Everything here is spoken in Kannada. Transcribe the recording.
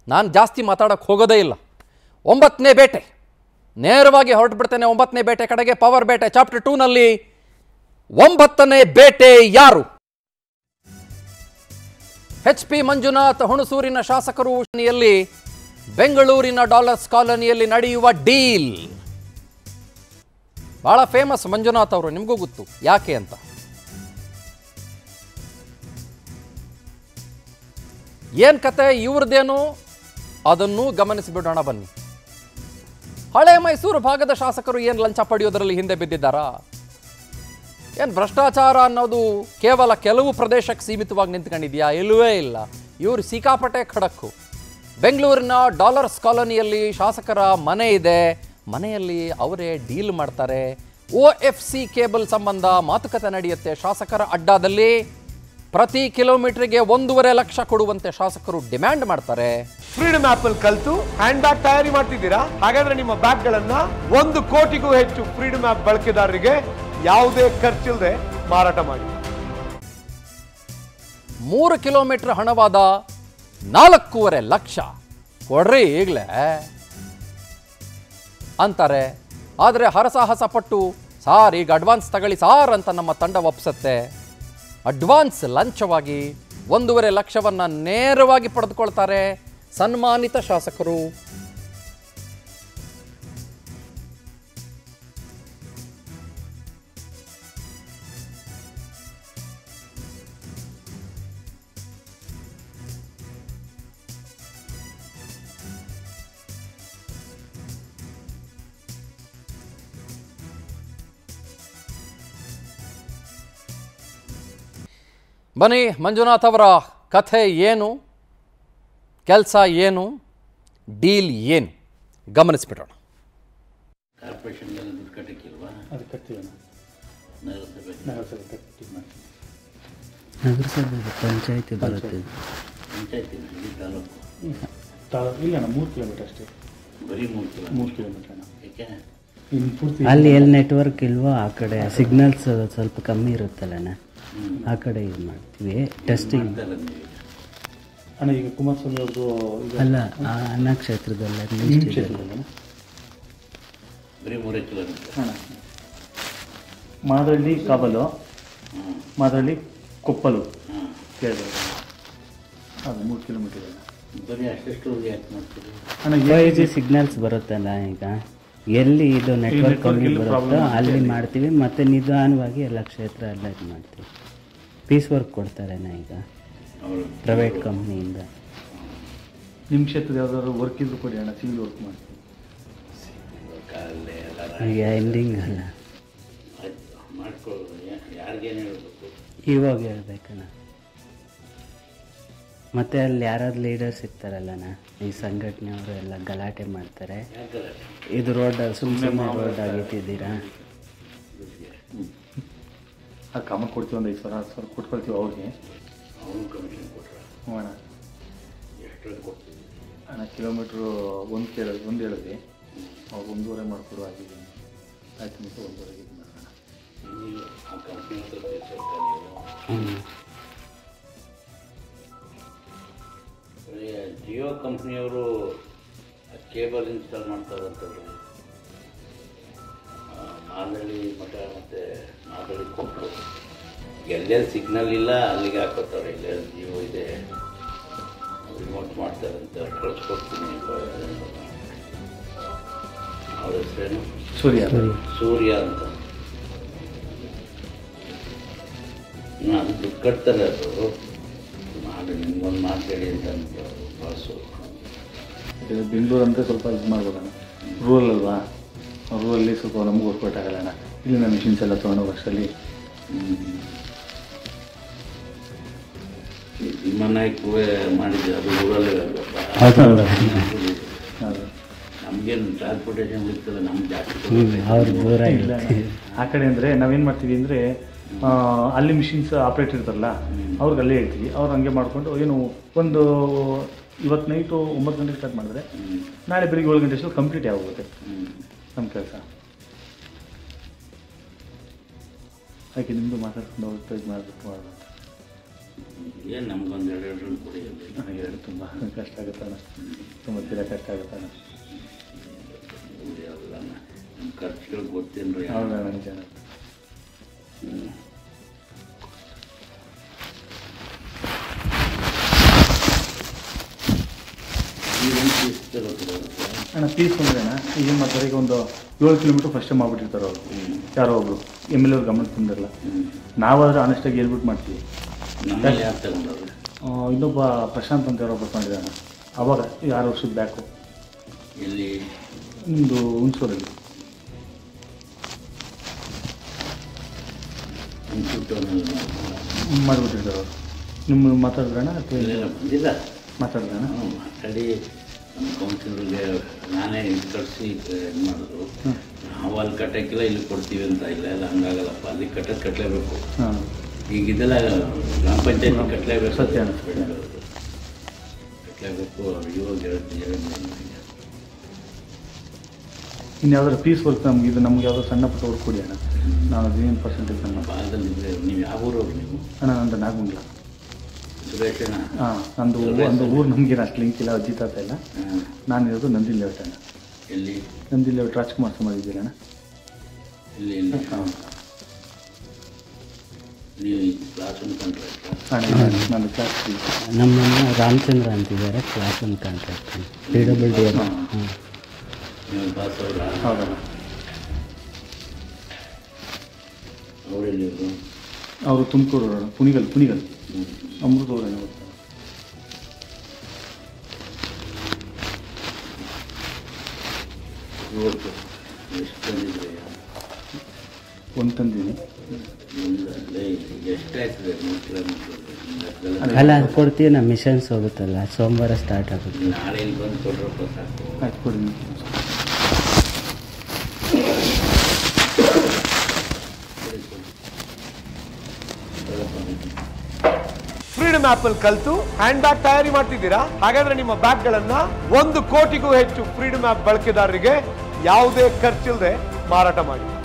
ನಾನು ಜಾಸ್ತಿ ಮಾತಾಡೋಕ್ಕೆ ಹೋಗೋದೇ ಇಲ್ಲ ಒಂಬತ್ತನೇ ಬೇಟೆ ನೇರವಾಗಿ ಹೊರಟು ಬಿಡ್ತೇನೆ ಒಂಬತ್ತನೇ ಬೇಟೆ ಕಡೆಗೆ ಪವರ್ ಬೇಟೆ ಚಾಪ್ಟರ್ ಟೂನಲ್ಲಿ ಒಂಬತ್ತನೇ ಬೇಟೆ ಯಾರು ಎಚ್ ಪಿ ಮಂಜುನಾಥ್ ಹುಣಸೂರಿನ ಶಾಸಕರು ಯಲ್ಲಿ ಬೆಂಗಳೂರಿನ ಡಾಲರ್ಸ್ ಕಾಲೋನಿಯಲ್ಲಿ ನಡೆಯುವ ಡೀಲ್ ಬಹಳ ಫೇಮಸ್ ಮಂಜುನಾಥ್ ಅವರು ನಿಮಗೂ ಗೊತ್ತು ಯಾಕೆ ಅಂತ ಏನ್ ಕತೆ ಇವ್ರದ್ದೇನು ಅದನ್ನು ಗಮನಿಸಿಬಿಡೋಣ ಬನ್ನಿ ಹಳೆ ಮೈಸೂರು ಭಾಗದ ಶಾಸಕರು ಏನು ಲಂಚ ಪಡೆಯೋದರಲ್ಲಿ ಹಿಂದೆ ಬಿದ್ದಿದ್ದಾರಾ ಏನು ಭ್ರಷ್ಟಾಚಾರ ಅನ್ನೋದು ಕೇವಲ ಕೆಲವು ಪ್ರದೇಶಕ್ಕೆ ಸೀಮಿತವಾಗಿ ನಿಂತ್ಕೊಂಡಿದ್ಯಾ ಇಲ್ಲವೇ ಇಲ್ಲ ಇವರು ಸಿಕ್ಕಾಪಟ್ಟೆ ಖಡಕ್ಕು ಬೆಂಗಳೂರಿನ ಡಾಲರ್ಸ್ ಕಾಲೋನಿಯಲ್ಲಿ ಶಾಸಕರ ಮನೆ ಇದೆ ಮನೆಯಲ್ಲಿ ಅವರೇ ಡೀಲ್ ಮಾಡ್ತಾರೆ ಒ ಎಫ್ ಸಿ ಕೇಬಲ್ ಸಂಬಂಧ ಮಾತುಕತೆ ನಡೆಯುತ್ತೆ ಶಾಸಕರ ಅಡ್ಡಾದಲ್ಲಿ ಪ್ರತಿ ಕಿಲೋಮೀಟರ್ಗೆ ಒಂದೂವರೆ ಲಕ್ಷ ಕೊಡುವಂತೆ ಶಾಸಕರು ಡಿಮ್ಯಾಂಡ್ ಮಾಡ್ತಾರೆ ಫ್ರೀಡಮ್ ಆಪ್ ಅಲ್ಲಿ ಕಲ್ತು ಹ್ಯಾಂಡ್ ಬ್ಯಾಗ್ ತಯಾರಿ ಮಾಡ್ತಿದ್ದೀರಾ ಹಾಗಾದ್ರೆ ನಿಮ್ಮ ಬ್ಯಾಗ್ ಗಳನ್ನ ಒಂದು ಕೋಟಿಗೂ ಹೆಚ್ಚು ಫ್ರೀಡಮ್ ಆಪ್ ಬಳಕೆದಾರರಿಗೆ ಯಾವುದೇ ಖರ್ಚಿಲ್ಲದೆ ಮಾರಾಟ ಮಾಡಿ ಮೂರು ಕಿಲೋಮೀಟರ್ ಹಣವಾದ ನಾಲ್ಕೂವರೆ ಲಕ್ಷ ಕೊಡ್ರಿ ಈಗಲೇ ಅಂತಾರೆ ಆದರೆ ಹರಸಾಹಸ ಪಟ್ಟು ಸಾರ್ ಈಗ ಅಡ್ವಾನ್ಸ್ ತಗೊಳ್ಳಿ ಸಾರ್ ಅಂತ ನಮ್ಮ ತಂಡ ಒಪ್ಸತ್ತೆ ಅಡ್ವಾನ್ಸ್ ಲಂಚವಾಗಿ ಒಂದೂವರೆ ಲಕ್ಷವನ್ನ ನೇರವಾಗಿ ಪಡೆದುಕೊಳ್ತಾರೆ ಸನ್ಮಾನಿತ ಶಾಸಕರು ಬನ್ನಿ ಮಂಜುನಾಥ್ ಅವರ ಕಥೆ ಏನು ಕೆಲಸ ಏನು ಡೀಲ್ ಏನು ಗಮನಿಸ್ಬಿಡೋಣ ಕಾರ್ಪೊರೇಷನ್ಗೆಲ್ಲ ದುಡ್ಡು ಕಟ್ಟಕ್ಕಿಲ್ವಾ ಅದು ಕಟ್ತೀವಣ್ಣ ನಗರಸಭೆ ನಗರಸಭೆ ಕಟ್ಟಿ ಮಾಡ್ತೀವಿ ನಗರಸಭೆ ಪಂಚಾಯತಿ ಬರುತ್ತೆ ಪಂಚಾಯತಿ ಇಡೀ ತಾಲೂಕು ತಾಳ ಇಲ್ಲಣ್ಣ ಮೂರು ಕಿಲೋಮೀಟರ್ ಅಷ್ಟೇ ಬರೀ ಮೂರು ಕಿಲೋ ಮೂರು ಕಿಲೋಮೀಟರ್ ಅಣ್ಣ ಏಕೆ ಇನ್ನು ಪೂರ್ತಿ ಅಲ್ಲಿ ಎಲ್ಲಿ ನೆಟ್ವರ್ಕ್ ಇಲ್ವೋ ಆ ಕಡೆ ಸಿಗ್ನಲ್ಸ್ ಸ್ವಲ್ಪ ಕಮ್ಮಿ ಇರುತ್ತಲ್ಲಣ್ಣ ಆ ಕಡೆ ಇದು ಮಾಡ್ತೀವಿ ಟೆಸ್ಟಿಂಗ್ ಮಾಡ್ತಾ ಇಲ್ಲ ನೀವು ಅಣ್ಣ ಈಗ ಕುಮಾರಸ್ವಾಮಿ ಅವ್ರದ್ದು ಈಗ ಅಲ್ಲ ಆ ಅನ್ನ ಕ್ಷೇತ್ರದಲ್ಲಿ ನಿಮ್ಮ next ಇದೆ. ಕ್ಷೇತ್ರದಲ್ಲಣ್ಣ ಬರೀ ಮೂರೇ ಕಿಲೋಮೀಟರ್ ಅಣ್ಣ ಮಾದರಳ್ಳಿ ಕಾಬಲು ಹ್ಞೂ ಮಾದರಳ್ಳಿ ಕೊಪ್ಪಲು ಹಾಂ ಕೇಳಿದ್ರೆ ಅದು ಮೂರು ಕಿಲೋಮೀಟರ್ ಇದೆ ಬರೀ ಅಷ್ಟೆಷ್ಟು ಯಾಕೆ ಮಾಡ್ತೀರಿ ಅಣ್ಣ ಫೈವ್ ಜಿ ಸಿಗ್ನಲ್ಸ್ ಬರುತ್ತಲ್ಲ ಈಗ ಎಲ್ಲಿ ಇದು ನೆಟ್ವರ್ಕ್ network ಕಮ್ಮಿ ಇಲ್ಲಿ ಬರುತ್ತೋ problem ಆಗುತ್ತೆ ಅಲ್ಲಿ ಅಲ್ಲಿ. ಮಾಡ್ತೀವಿ ಮತ್ತೆ ನಿಧಾನವಾಗಿ ಎಲ್ಲ ಕ್ಷೇತ್ರ ಎಲ್ಲ ಇದು ಮಾಡ್ತೀವಿ ಪೀಸ್ ವರ್ಕ್ ಕೊಡ್ತಾರೇನ ಈಗ ಅವರು ಪ್ರೈವೇಟ್ ಕಂಪ್ನಿಯಿಂದ ನಿಮ್ಮ ಕ್ಷೇತ್ರದ ಯಾವ್ದಾದ್ರು ವರ್ಕ್ ಇದ್ರು ಕೊಡಿ ಅಣ್ಣ ಸಿವಿಲ್ ವರ್ಕ್ ಮಾಡ್ತೀವಿ ಕಾಲೇ ಎಲ್ಲ ಈಗ ಎಂಡಿಂಗ್ ಅಲ್ಲ ಆಯ್ತು ಮಾಡ್ಕೊಳ್ಳೋದು ಯಾರಿಗೇನು ಹೇಳಬೇಕು ಇವಾಗ ಹೇಳ್ಬೇಕಣ್ಣ ಮತ್ತೆ ಅಲ್ಲಿ ಯಾರಾದ್ರು ಲೀಡರ್ಸ್ ಇರ್ತಾರಲ್ಲಣ್ಣ ಈ ಸಂಘಟನೆಯವರು ಎಲ್ಲ ಗಲಾಟೆ ಮಾಡ್ತಾರೆ ಯಾಕಲ್ಲ ಇದು ರೋಡ್ ಸುಮ್ಮ ಸುಮ್ಮನೆ ರೋಡ್ ಆಗಿಟ್ಟಿದ್ದೀರಾ ಅದು ಕಾಮ ಕೊಡ್ತೀವಿ ಒಂದು ಐದು ಸಾವಿರ ಹತ್ತು ಸಾವಿರ ಕೊಟ್ಕೊಳ್ತೀವಿ ಅವ್ರಿಗೆ ಅವನು ಕಮಿಷನ್ ಕೊಟ್ರ ಹ್ಞೂ ಅಣ್ಣ ಎಷ್ಟು ಕೊಡ್ತೀವಿ ಅಣ್ಣ ಕಿಲೋಮೀಟ್ರು ಒಂದು ಕೇಳ ಒಂದು ಹೇಳಿದ್ವಿ ಅವ್ರು ಒಂದೂವರೆ ಮಾಡಿಕೊಡು ಆಗಿದೆ ಆಯ್ತು ಮತ್ತು ಒಂದೂವರೆಗೆ ಇದು ಮಾಡೋಣ ನೀವು ಆ ಕಂಪ್ನಿ ಹತ್ರ ಸೇರ್ತಾ ನೀವು ಬರೀ ಜಿಯೋ ಕಂಪ್ನಿಯವರು ಕೇಬಲ್ ಇನ್ಸ್ಟಾಲ್ ಮಾಡ್ತಾರಂತಲ್ರಿ ಮಾದಳ್ಳಿ ಮಠ ಮತ್ತು ಮಾದಳ್ಳಿ ಕೊಪ್ಪಳು ಎಲ್ಲೆಲ್ಲಿ ಸಿಗ್ನಲ್ ಇಲ್ಲ ಅಲ್ಲಿಗೆ ಹಾಕೋತಾರೆ ಎಲ್ಲೆಲ್ಲಿ ಜಿಯೋ ಇದೆ ರಿಮೋಟ್ ಮಾಡ್ತಾರಂತ ಕಳಿಸ್ಕೊಡ್ತೀನಿ ಅವ್ರ ಹೆಸರೇನು ಸೂರ್ಯ ಸೂರ್ಯ ಅಂತ ಹ್ಮ್, ಅದು ದುಡ್ಡು ಕಟ್ತಾರೆ ಅದು ಮಾಡಿ ನಿಮ್ಗೊಂದು ಮಾತು ಹೇಳಿ ಅಂತ ಅಂದ್ರು ಬಾಸು ಇದು ಬೆಂಗಳೂರು ಅಂದರೆ ಸ್ವಲ್ಪ ಇದು ಮಾಡ್ಬೋದಣ್ಣ ರೂರಲ್ ಅಲ್ವಾ ರೂರಲ್ಲಿ ಸ್ವಲ್ಪ ನಮ್ಗೆ ಹೊರ್ಕೊಟ್ಟಾಗಲ್ಲ ಅಣ್ಣ ಇಲ್ಲಿ ನಮ್ಮ ಮಿಷಿನ್ಸ್ ಎಲ್ಲ ತೊಗೊಂಡು ವರ್ಷದಲ್ಲಿ ಭೀಮನಾಯ್ಕು ಮಾಡಿದ್ದೆ ಅದು ಊರಲ್ಲೇ ಆಗಬೇಕಾ ಹೌದು. ನಮಗೇನು ಟ್ರಾನ್ಸ್ಪೋರ್ಟೇಷನ್ ಉಳಿತಲ್ಲ ನಮ್ಗೆ ಜಾಸ್ತಿ ಹ್ಞೂ ಅವ್ರು ದೂರ ಇಲ್ಲ ಇರುತ್ತೆ ಆ ಕಡೆ ಅಂದರೆ ನಾವೇನು ಮಾಡ್ತೀವಿ ಅಂದರೆ ಅಲ್ಲಿ ಮಿಷಿನ್ಸ್ ಆಪ್ರೇಟ್ ಇರ್ತಾರಲ್ಲ ಅವ್ರಿಗೆ ಅಲ್ಲೇ ಹೇಳ್ತೀವಿ ಅವ್ರು ಹಂಗೆ ಮಾಡಿಕೊಂಡು ಏನು ಒಂದು ಇವತ್ತು ನೈಟು ಒಂಬತ್ತು ಗಂಟೆಗೆ ಸ್ಟಾರ್ಟ್ ಮಾಡಿದ್ರೆ ನಾಳೆ ಬೆಳಿಗ್ಗೆ ಏಳು ಗಂಟೆ ಅಷ್ಟು ಕಂಪ್ಲೀಟ್ ಆಗೋಗುತ್ತೆ ನಮ್ಮ ಕೆಲಸ ಅದಕ್ಕೆ ನಿಮ್ಮದು ಮಾತಾಡ್ಕೊಂಡು ಹೋಗ್ತಾ ಇದು ಮಾಡಬೇಕು ಮಾಡಬೇಕು ಏನು ನಮ್ಗೊಂದು ಎರಡು ಎರಡು ರನ್ ಕೊಡಿ ಅಲ್ಲಿ ನನಗೆ ಎರಡು ತುಂಬ ಕಷ್ಟ ಆಗುತ್ತಣ್ಣ ತುಂಬ ತೀರಾ ಕಷ್ಟ ಆಗುತ್ತಣ್ಣ ಅಲ್ಲ ನಮ್ಮ ಖರ್ಚುಗಳು ಗೊತ್ತೇನ್ರಿ ಹೌದಣ್ಣ ನಿಜ ಅಣ್ಣ ಪೀಸ್ ಬಂದ್ರೇನ ಈಗ ಏನು ಮಾಡ್ತಾರೆ ಈಗ ಒಂದು ಏಳು ಕಿಲೋಮೀಟ್ರ್ ಫಸ್ಟೇ ಮಾಡ್ಬಿಟ್ಟಿರ್ತಾರೆ ಅವರು ಯಾರೋ ಒಬ್ರು ಎಮ್ ಎಲ್ ಅವ್ರು ಗಮನ ತಂದಿರಲ್ಲ ನಾವಾದ್ರೆ ಆನೆಸ್ಟಾಗಿ ಹೇಳ್ಬಿಟ್ಟು ಮಾಡ್ತೀವಿ ನಮ್ಮಲ್ಲಿ ಯಾರು ತಗೊಂಡವ್ರೆ ಆ, ಇನ್ನೊಬ್ಬ ಪ್ರಶಾಂತ್ ಅಂತ ಯಾರೋ ಬರ್ಕೊಂಡಿದ್ದಾನೆ ಅವಾಗ ಈ ಆರು ವರ್ಷದ ಬ್ಯಾಕು ಎಲ್ಲಿ ನಿಮ್ಮದು ಹುಣಸೂರಲ್ಲಿ ಇನ್ಸ್ಟಿಟ್ಯೂಟಲ್ಲಿ ಮಾಡಿಬಿಟ್ಟಿರ್ತಾರೆ ಅವರು ನಿಮ್ಮ ಮಾತಾಡಿದ್ರಣ ಅಥವಾ ಇಲ್ಲೆಲ್ಲ ಬಂದಿಲ್ಲ ಮಾತಾಡಿದ್ರಣ ನಾನು ಮಾತಾಡಿ ನಮ್ಮ ಕೌನ್ಸಿಲರ್ಗೆ ನಾನೇ ಇದು ಕಳಿಸಿ ಇದು ಮಾಡಿದ್ರು ನಾವು ಅಲ್ಲಿ ಕಟ್ಟಕ್ಕಿಲ್ಲ ಇಲ್ಲಿ ಕೊಡ್ತೀವಿ ಅಂತ ಇಲ್ಲ ಇಲ್ಲ ಹಂಗಾಗಲ್ಲಪ್ಪ ಅಲ್ಲಿ ಕಟ್ಟಕ್ಕೆ ಕಟ್ಟಲೇಬೇಕು ಹಾಂ ಈಗ ಇದೆಲ್ಲ ಗ್ರಾಮ ಪಂಚಾಯತಿ ಕಟ್ಟಲೇಬೇಕು ಸತ್ಯ. ಕಟ್ಟಲೇಬೇಕು ಇವಾಗ ಹೇಳ್ತೀನಿ ಹೇಳಿದ್ದೀನಿ ಇನ್ನು ಯಾವ್ದಾದ್ರು ಪೀಸ್ ವರ್ಕ್ ನಮ್ಗೆ ಇದು ನಮ್ಗೆ ಯಾವ್ದೋ ಸಣ್ಣ ಪುಟ್ಟ ವರ್ಕ್ ಕೊಡಿ ಅಣ್ಣ ನಾನು ಹದಿನೈದು ಪರ್ಸೆಂಟೇಜ್ ನಮ್ಮ ಭಾಗದಲ್ಲಿ ನೀವು ಯಾವ ಊರವ್ರು ನೀವು ಅಣ್ಣ ನಂದು ನಾಗಮಂಗಲ ಸುರೇಶಣ್ಣ ಹಾಂ ನಂದು ಒಂದು ಊರು ನಮಗೇನು ಅಷ್ಟು ಲಿಂಕ್ ಇಲ್ಲ ಅಜ್ಜಿ ತಾತ ಇಲ್ಲ ಹಾಂ. ನಾನು ಇರೋದು ನಂದಿ ಲೇಔಟ್ ಅಣ್ಣ ಎಲ್ಲಿ ನಂದಿ ಲೇಔಟ್ ರಾಜ್ಕುಮಾರ್ ಸಮಾಧಿದ್ದೀರ ಅಣ್ಣ ಇಲ್ಲಿ ಇಲ್ಲಿ ಹಾಂ ನೀವು ಕ್ಲಾಸ್ ಒಂದು ಕಾಂಟ್ರಾಕ್ಟ್ ಅಣ್ಣ ನಂದು ಕ್ಲಾಸ್ ನಮ್ಮನ್ನು ರಾಮಚಂದ್ರ ಅಂತಿದ್ದಾರೆ class one contract P W D ಎಲ್ಲ ಹಾಂ ನೀವು ಬಾಸ್ ಅವರ ಹೌದಣ್ಣ ಅವರೆಲ್ಲಿ ಅವರು ತುಮಕೂರು ಪುಣಿಗಲ್ ಪುಣಿಗಲ್ ಅಮೃತ ಅವರೇನು ಗೊತ್ತಾ ಇವತ್ತು ಎಷ್ಟು ತಂದಿದ್ರೆ ಒಂದು ತಂದೀನಿ ಮುಂದೆ ಎಷ್ಟಾಯ್ತದೆ ಮೂರು ಕಿಲೋಮೀಟ್ರ್ ಅಲ್ಲ ಕೊಡ್ತೀವಿ ನಮ್ಮ ಮಿಷನ್ಸ್ ಹೋಗುತ್ತಲ್ಲ ಸೋಮವಾರ ಸ್ಟಾರ್ಟ್ ಆಗುತ್ತೆ ನಾಳೆ ಇಲ್ಲಿ ಬಂದು ಕೊಡ್ರಪ್ಪ ಸಾಕು ಆಯ್ತು ಕೊಡಿ ನೀವು. ಫ್ರೀಡಮ್ ಆಪ್ ಅಲ್ಲಿ ಕಲ್ತು ಹ್ಯಾಂಡ್ ಬ್ಯಾಗ್ ತಯಾರಿ ಮಾಡ್ತಿದ್ದೀರಾ ಹಾಗಾದ್ರೆ ನಿಮ್ಮ ಬ್ಯಾಗ್ ಗಳನ್ನ ಒಂದು ಕೋಟಿಗೂ ಹೆಚ್ಚು ಫ್ರೀಡಮ್ ಆಪ್ ಬಳಕೆದಾರರಿಗೆ ಯಾವುದೇ ಖರ್ಚಿಲ್ಲದೆ ಮಾರಾಟ ಮಾಡಿ